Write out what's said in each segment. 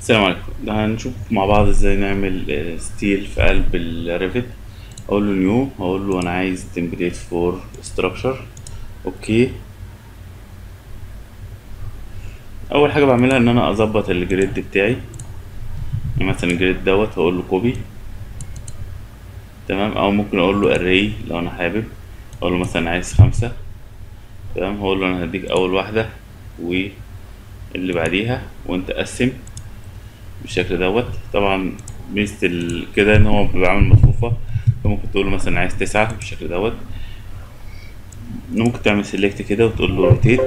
السلام عليكم ده هنشوف مع بعض ازاي نعمل آه، ستيل في قلب الريفت اقول له نيو هقول له انا عايز تمبليت فور ستراكشر اوكي اول حاجه بعملها ان انا اظبط الجريد بتاعي يعني مثلا الجريد دوت هقول له كوبي تمام او ممكن اقول له اري لو انا حابب اقول له مثلا عايز خمسة تمام هقول له انا هديك اول واحده واللي بعديها وانت قسم بالشكل دوت طبعا ميزة ال- كده ان هو بيبقى عامل مصفوفة فممكن تقول له مثلا عايز تسعة بالشكل دوت ممكن تعمل سيلكت كده وتقول له روتيت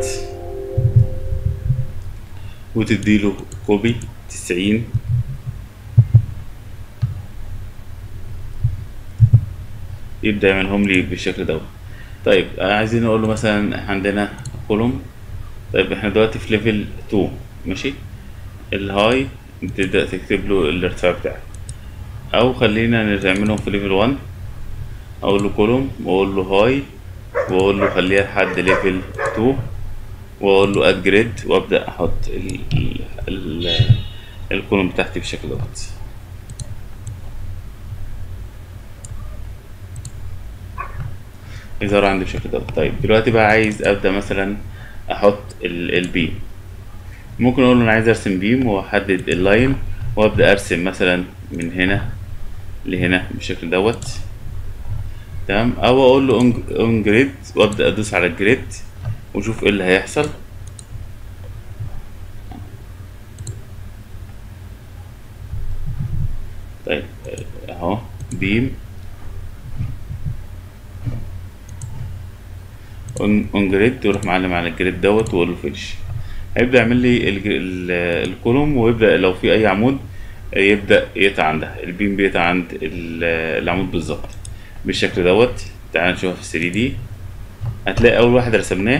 وتديله كوبي تسعين يبدأ يعملهم لي بالشكل دوت طيب عايزين نقول له مثلا إحنا عندنا كولوم طيب احنا دلوقتي في ليفل 2 ماشي الهاي تبدأ تكتب له الارتفاع بتاعك او خلينا نعملهم في ليفل 1 اقول له كولوم واقول له هاي واقول له خليها لحد ليفل 2 واقول له اد جريد وابدا احط ال ال ال الكولوم بتاعتي بالشكل دوت يظهر عندي بالشكل دوت طيب دلوقتي بقى عايز ابدا مثلا احط ال- البيم ممكن اقول له انا عايز ارسم بيم واحدد اللاين وابدا ارسم مثلا من هنا لهنا بالشكل دوت تمام او اقول له اون جريد وابدا ادوس على الجريد واشوف ايه اللي هيحصل طيب اهو بيم اون جريد تروح معلم على الجريد دوت واقول له فينش هيبدا يعمل لي الج- ال- الكولوم ويبدا لو في اي عمود يبدا يقطع عندها البيم بيقطع عند ال- العمود بالظبط بالشكل دوت تعال نشوفها في 3 دي هتلاقي اول واحد رسمناه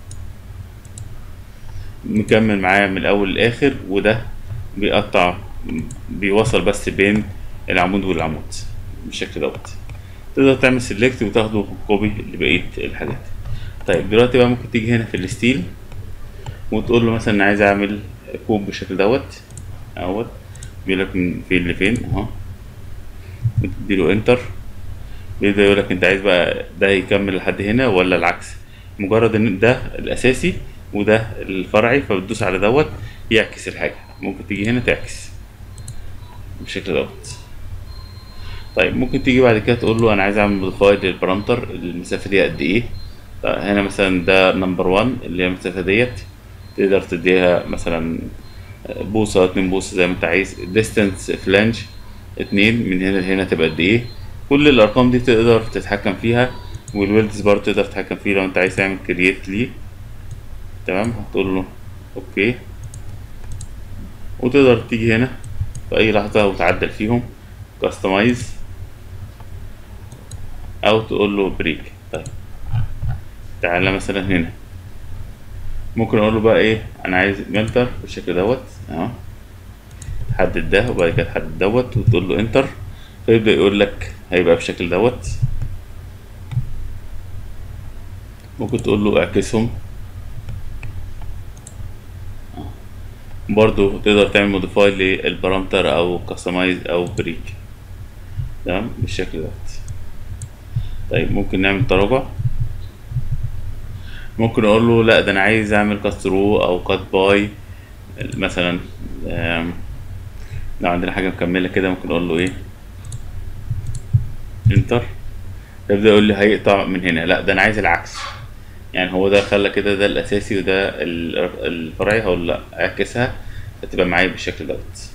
مكمل معاه من الاول للاخر وده بيقطع بيوصل بس بين العمود والعمود بالشكل دوت تقدر تعمل سيلكت وتاخده كوبي لبقيه الحاجات طيب دلوقتي بقى ممكن تيجي هنا في الستيل وتقول له مثلا أنا عايز اعمل كوب بالشكل دوت اهوت بيقول لك من فين لفين اهو وتديله انتر بيبدأ يقول لك انت عايز بقى ده يكمل لحد هنا ولا العكس مجرد ان ده الاساسي وده الفرعي فبتدوس على دوت يعكس الحاجة ممكن تيجي هنا تعكس بالشكل دوت طيب ممكن تيجي بعد كده تقول له انا عايز اعمل موديفاي للبارامتر المسافة دي قد ايه طيب هنا مثلا ده نمبر 1 اللي هي المسافة ديت تقدر تديها مثلا بوصة اتنين بوصة زي ما انت عايز ديستانس فلانج اتنين من هنا لهنا تبقى قد ايه كل الارقام دي تقدر تتحكم فيها والويلدز برضه تقدر تتحكم فيه لو انت عايز تعمل كرييت ليه تمام هتقول له اوكي وتقدر تيجي هنا في اي لحظة وتعدل فيهم كاستمايز او تقول له بريك طيب تعالى مثلا هنا ممكن اقول له بقى ايه انا عايز ملتر بالشكل دوت اهو تحدد ده وبعد كده تحدد دوت وتقول له انتر فيبدأ يقول لك هيبقى بالشكل دوت ممكن تقول له اعكسهم برضو تقدر تعمل موديفاي للبارامتر او كاستمايز او بريك تمام بالشكل دوت طيب ممكن نعمل تراجع ممكن اقول له لا ده انا عايز اعمل كاست رو او كات باي مثلا آم، لو عندنا حاجه مكمله كده ممكن اقول له ايه انتر يبدا يقول لي هيقطع من هنا لا ده انا عايز العكس يعني هو ده خلى كده ده الاساسي وده ال- الفرعي هقول لا اعكسها فتبقى معايا بالشكل دوت